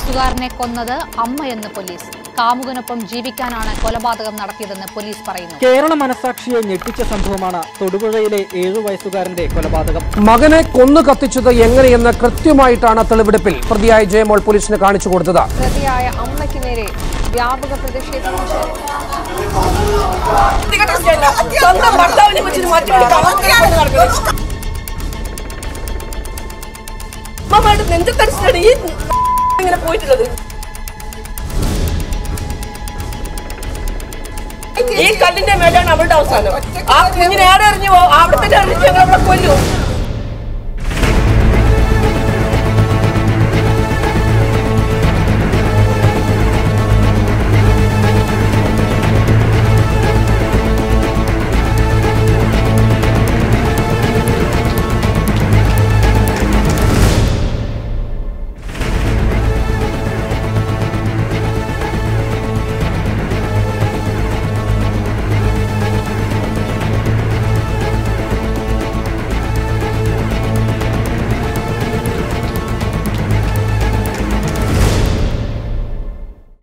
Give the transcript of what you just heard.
വയസ്സുകാരനെ കൊന്നത് അമ്മയെന്ന് പോലീസ് കാമുകനൊപ്പം ജീവിക്കാനാണ് കൊലപാതകം നടത്തിയതെന്ന് പോലീസ് പറയുന്നു കേരള മനസാക്ഷിയെ ഞെട്ടിച്ച സംഭവമാണ് തൊടുപുഴയിലെ ഏഴു വയസ്സുകാരന്റെ കൊലപാതകം മകനെ കൊന്നു കത്തിച്ചത് എങ്ങനെയെന്ന് കൃത്യമായിട്ടാണ് തെളിവെടുപ്പിൽ പ്രതിയായ ജയമോൾ പോലീസിന് കാണിച്ചു കൊടുത്തത് പ്രതിയായ അമ്മയ്ക്ക് നേരെ വ്യാപക പ്രതിഷേധം സ്വന്തം ഭർത്താവിനെ വെച്ചിട്ട് മറ്റൊരു കളത്തിലാണ് നടക്കുന്നത് അമ്മമാരുടെ നെഞ്ചത്തടിച്ചിട്ടാണ് ഈ ഇങ്ങനെ പോയിട്ടുള്ളത് ഈ കല്ലിന്റെ മേലാണ് അവളുടെ അവസാനം ആ കുഞ്ഞിനെ ആടെ എറിഞ്ഞു അവിടെ തന്നെ എറിഞ്ഞു ഞങ്ങൾ അവിടെ കൊല്ലും